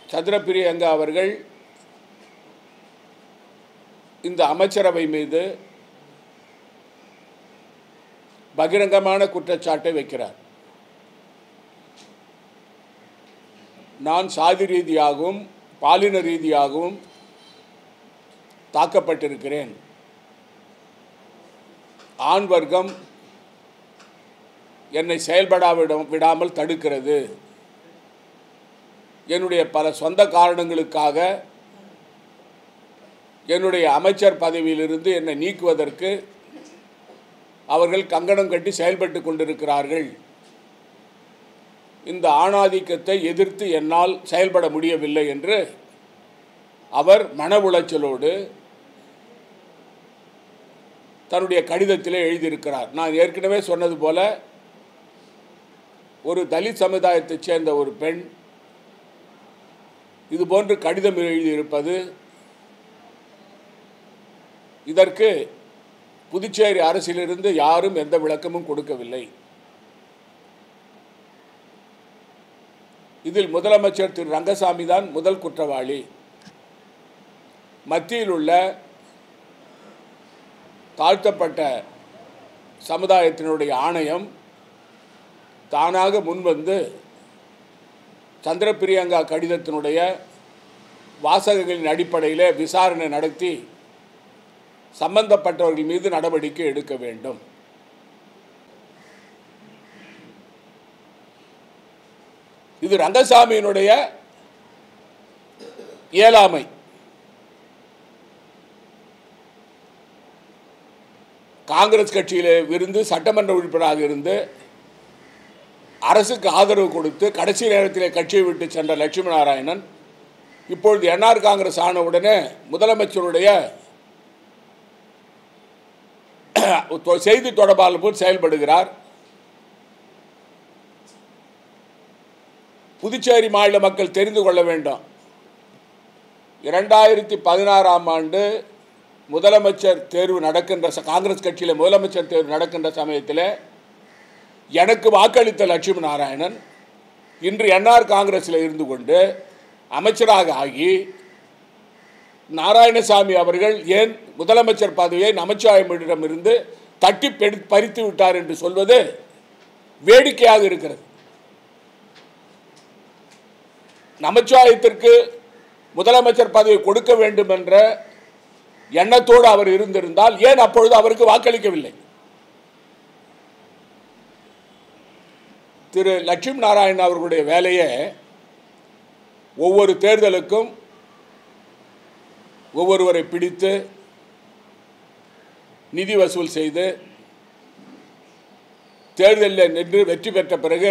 சந்திரபிரியங்கா அவர்கள் இந்த அமைச்சரவை மீது பகிரங்கமான குற்றச்சாட்டை வைக்கிறார் நான் சாதி ரீதியாகவும் பாலின ரீதியாகவும் தாக்கப்பட்டிருக்கிறேன் ஆண் வர்க்கம் என்னை செயல்படா விட- விடாமல் தடுக்கிறது என்னுடைய பல சொந்த காரணங்களுக்காக என்னுடைய அமைச்சர் பதவியிலிருந்து என்னை நீக்குவதற்கு அவர்கள் கங்கணம் கட்டி செயல்பட்டு கொண்டிருக்கிறார்கள் இந்த ஆணாதிக்கத்தை எதிர்த்து என்னால் செயல்பட முடியவில்லை என்று அவர் மன உளைச்சலோடு தன்னுடைய கடிதத்திலே எழுதியிருக்கிறார் நான் ஏற்கனவே சொன்னது போல ஒரு தலித் சமுதாயத்தைச் சேர்ந்த ஒரு பெண் இதுபோன்று கடிதம் எழுதியிருப்பது இதற்கு புதுச்சேரி அரசிலிருந்து யாரும் எந்த விளக்கமும் கொடுக்கவில்லை இதில் முதலமைச்சர் திரு ரங்கசாமி தான் முதல் குற்றவாளி மத்தியில் உள்ள தாழ்த்தப்பட்ட சமுதாயத்தினுடைய ஆணையம் தானாக முன்வந்து சந்திரபிரியங்கா கடிதத்தினுடைய வாசகங்களின் அடிப்படையில் விசாரணை நடத்தி சம்பந்தப்பட்டவர்கள் மீது நடவடிக்கை எடுக்க வேண்டும் இது ரங்கசாமியினுடைய இயலாமை காங்கிரஸ் கட்சியில் இருந்து சட்டமன்ற உறுப்பினராக இருந்து அரசுக்கு ஆதரவு கொடுத்து கடைசி நேரத்தில் கட்சியை விட்டு சென்ற லட்சுமி நாராயணன் இப்பொழுது என்ஆர் காங்கிரஸ் ஆன உடனே முதலமைச்சருடைய தொ- செய்தி தொடர்பாளர் போல் செயல்படுகிறார் புதுச்சேரி மாநில மக்கள் தெரிந்து கொள்ள வேண்டும் இரண்டாயிரத்தி பதினாறாம் ஆண்டு முதலமைச்சர் தேர்வு நடக்கின்ற ச- காங்கிரஸ் கட்சியில் முதலமைச்சர் தேர்வு நடக்கின்ற சமயத்தில் எனக்கு வாக்களித்த லட்சுமி நாராயணன் இன்று என்ஆர் காங்கிரஸில் இருந்து கொண்டு அமைச்சராக ஆகி நாராயணசாமி அவர்கள் ஏன் முதலமைச்சர் பதவியை நமச்சிவாயமிடமிருந்து தட்டி பெடு பறித்து விட்டார் என்று சொல்வது வேடிக்கையாக இருக்கிறது நமச்சிவாயத்திற்கு முதலமைச்சர் பதவி கொடுக்க வேண்டும் என்ற எண்ணத்தோடு அவர் இருந்திருந்தால் ஏன் அப்பொழுது அவருக்கு வாக்களிக்கவில்லை திரு லட்சுமி நாராயணன் அவர்களுடைய வேலையை ஒவ்வொரு தேர்தலுக்கும் ஒவ்வொருவரை பிடித்து நிதி வசூல் செய்து தேர்தலில் நின்று வெற்றி பெற்ற பிறகு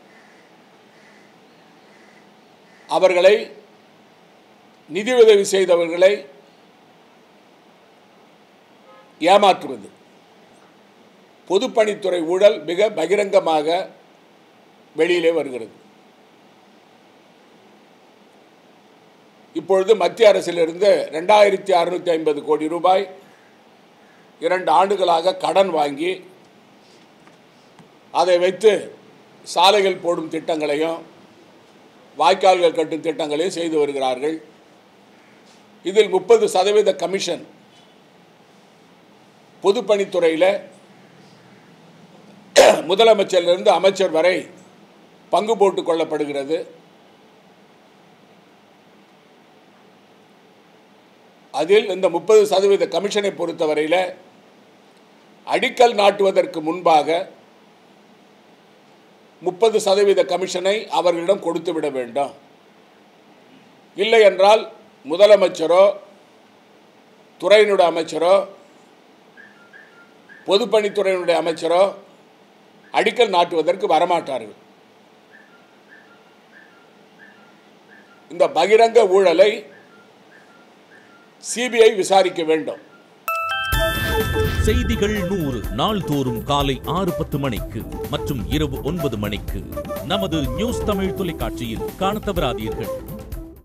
அவர்களை நிதி உதவி செய்தவர்களை ஏமாற்றுவது பொதுப்பணித்துறை ஊழல் மிக பகிரங்கமாக வெளியிலே வருகிறது இப்பொழுது மத்திய அரசிலிருந்து ரெண்டாயிரத்தி அறுநூத்தி ஐம்பது கோடி ரூபாய் இரண்டு ஆண்டுகளாக கடன் வாங்கி அதை வைத்து சாலைகள் போடும் திட்டங்களையும் வாய்க்கால்கள் கட்டும் திட்டங்களையும் செய்து வருகிறார்கள் இதில் முப்பது சதவீத கமிஷன் பொதுப்பணித்துறையில் முதலமைச்சரிலிருந்து அமைச்சர் வரை பங்கு போட்டுக் கொள்ளப்படுகிறது அதில் இந்த முப்பது சதவீத கமிஷனை பொறுத்தவரையில் அடிக்கல் நாட்டுவதற்கு முன்பாக முப்பது சதவீத கமிஷனை அவர்களிடம் கொடுத்து விட வேண்டும் இல்லை என்றால் முதலமைச்சரோ துறையினுடைய அமைச்சரோ பொதுப்பணித்துறையினுடைய அமைச்சரோ அடிக்கல் நாட்டுவதற்கு வரமாட்டார்கள் இந்த பகிரங்க ஊழலை சிபிஐ விசாரிக்க வேண்டும் செய்திகள் நூறு நாள்தோறும் காலை ஆறு பத்து மணிக்கு மற்றும் இரவு ஒன்பது மணிக்கு நமது நியூஸ் தமிழ் தொலைக்காட்சியில் காணத் தவறாதீர்கள்